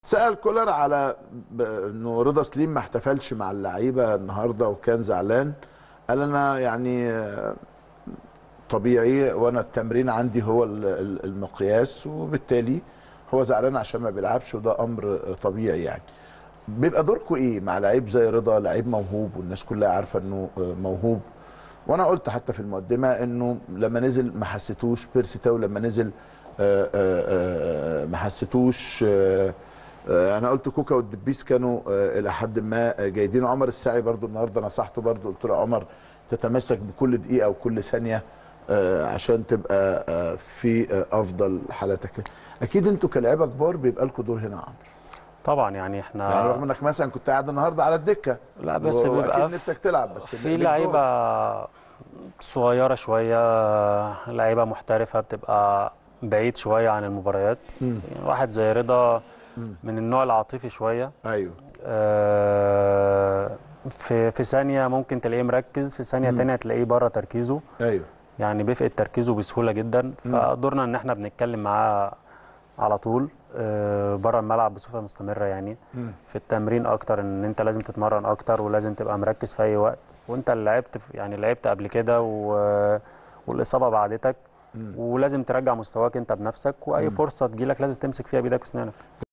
سال كولر على ب- انه رضا سليم ما احتفلش مع اللعيبه النهارده وكان زعلان قال انا يعني آه، طبيعي وانا التمرين عندي هو ال- ال- المقياس وبالتالي هو زعلان عشان ما بيلعبش وده امر آه، طبيعي يعني بيبقى دوركم ايه مع لعيب زي رضا لعيب موهوب والناس كلها عارفه انه آه، موهوب وانا قلت حتى في المقدمه انه لما نزل ما حسيتوش بيرسي تاو لما نزل آه، آه، آه، ما حسيتوش آه، آه، انا قلت كوكا والدبيس كانوا آه، الى حد ما جيدين عمر الساعي برضو النهارده نصحته برضو قلت له يا عمر تتمسك بكل دقيقه وكل ثانيه آه، عشان تبقى آه، في آه، افضل حالاتك اكيد انتوا كلاعيبه كبار بيبقى لكم دور هنا يا عمرو طبعا يعني احنا يعني رغم انك مثلا كنت قاعد النهارده على الدكه لا بس واكيد بيبقى نفسك تلعب بس في ليك لعيبه دور. صغيره شويه لعيبه محترفه بتبقى بعيد شويه عن المباريات مم. يعني واحد زي رضا من النوع العاطفي شويه ايوه آه، في في ثانيه ممكن تلاقيه مركز في ثانيه مم. تانية تلاقيه بره تركيزه ايوه يعني بيفقد تركيزه بسهوله جدا فدورنا ان احنا بنتكلم معاه على طول بره الملعب بصفه مستمره يعني مم. في التمرين اكتر ان انت لازم تتمرن اكتر ولازم تبقى مركز في اي وقت وانت اللي لعبت في- يعني لعبت قبل كده و... والاصابه بعدتك ولازم ترجع مستواك انت بنفسك واي فرصه تجيلك لازم تمسك فيها بايدك واسنانك